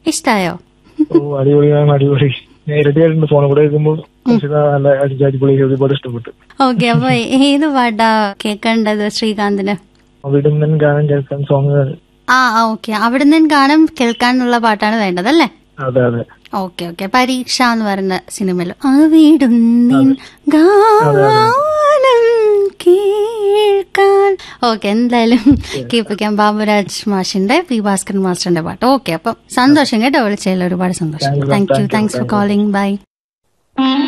ഇഷ്ടായോ ഓ അടിപൊളിയാണ് അടിപൊളി നേരിട്ട് കേട്ടിട്ടുണ്ട് ഫോണിൽ കൂടെ കേൾക്കുമ്പോൾ നല്ല അടിച്ച് അടിപൊളി ഒരുപാട് ഇഷ്ടപ്പെട്ടു ഓക്കെ അപ്പൊ ഏത് പാട്ടാ കേൾക്കേണ്ടത് ശ്രീകാന്തിന് അവിടുന്ന് ഗാനം കേൾക്കാൻ സോങ് ആ ഓക്കെ അവിടുന്ന് ഗാനം കേൾക്കാനുള്ള പാട്ടാണ് വേണ്ടത് അല്ലേ അതെ അതെ ഓക്കെ ഓക്കെ പരീക്ഷ എന്ന് പറയുന്ന സിനിമയിൽ അവിടുന്നിൻ ഗാനം കേൾക്കാൻ ഓക്കെ എന്തായാലും കേൾപ്പിക്കാം ബാബുരാജ് മാഷിന്റെ പി ഭാസ്കരൻ മാസ്റ്ററിന്റെ പാട്ട് ഓക്കെ അപ്പം സന്തോഷം കേട്ടോ വിളിച്ചതിൽ ഒരുപാട് സന്തോഷം Thank you, thank you thank you, thanks for thank you. Calling by